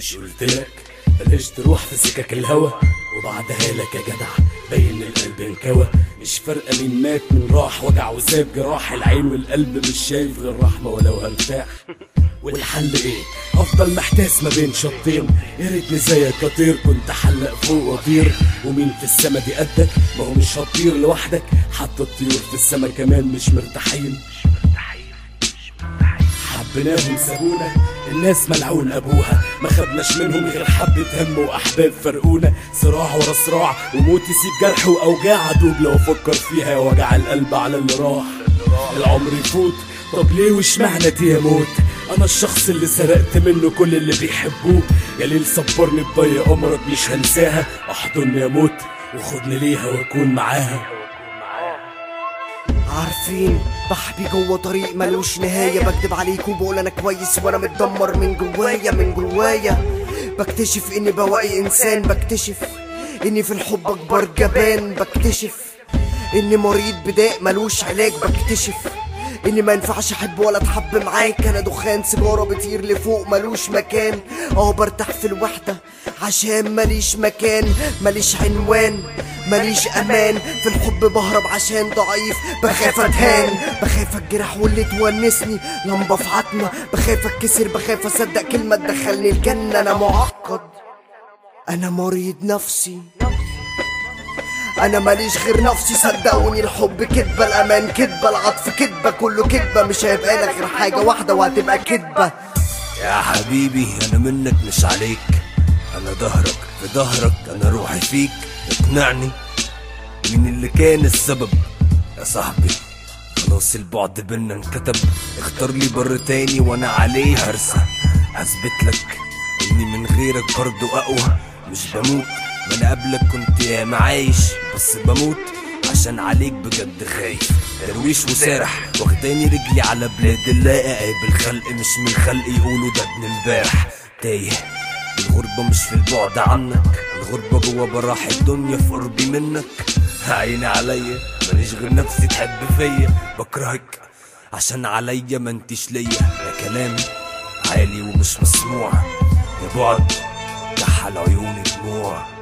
مش قلتلك بلاش تروح في سكك الهوا وبعدها لك يا جدع بين القلب انكوى مش فارقة مين مات من راح وجع وساب جراح العين والقلب مش شايف غير رحمة ولو هرتاح والحل ايه افضل محتاس ما بين شطين يا ريتني زيك اطير كنت حلق فوق واطير ومين في السما دي قدك ما هو مش هتطير لوحدك حتى الطيور في السما كمان مش مرتاحين حبيناهم سابونا الناس ملعون ابوها ما خدناش منهم غير حبة هم واحباب فرقونا صراع ورا صراع وموت يسيب جرح واوجاع ادوب لو افكر فيها وجع القلب على اللي راح العمر يفوت طب ليه واشمعنى دي يا موت انا الشخص اللي سرقت منه كل اللي بيحبوه يا ليل صبرني بضي قمرك مش هنساها احضني يا موت وخدني ليها واكون معاها عارفين بحبي جوه طريق ملوش نهاية بكدب عليكم بقول انا كويس وانا متدمر من جوايا من جوايا بكتشف اني بواقي انسان بكتشف اني في الحب اكبر جبان بكتشف اني مريض بداء ملوش علاج بكتشف اني ما ينفعش احب ولا اتحب معاك انا دخان سيجاره بيطير لفوق ملوش مكان اه برتاح في الوحده عشان ماليش مكان ماليش عنوان ماليش امان في الحب بهرب عشان ضعيف بخاف اتهان بخاف الجرح واللي تونسني لمبه في عتمه بخاف اتكسر بخاف اصدق كلمه تدخلني الجنه انا معقد انا مريض نفسي انا ماليش غير نفسي صدقوني الحب كدبه الامان كدبه العطف كدبه كله كدبه مش هيبقى لك غير حاجه واحده وهتبقى كدبه يا حبيبي انا منك مش عليك انا ظهرك في ظهرك انا روحي فيك اقنعني مين اللي كان السبب يا صاحبي خلاص البعد بينا انكتب اختار لي بر تاني وانا عليه هرسى هثبت لك اني من غيرك برضو اقوى مش بموت ما انا قبلك كنت ياما عايش بس بموت عشان عليك بجد خايف درويش وسارح واخداني رجلي على بلاد الله قايب الخلق مش من الخلق يقولوا ده ابن امبارح تايه الغربة مش في البعد عنك الغربة جوا براح الدنيا في قربي منك عيني عليا ماليش غير نفسي تحب فيا بكرهك عشان عليا ما انتش ليا يا كلامي عالي ومش مسموع يا بعد كحل عيوني دموع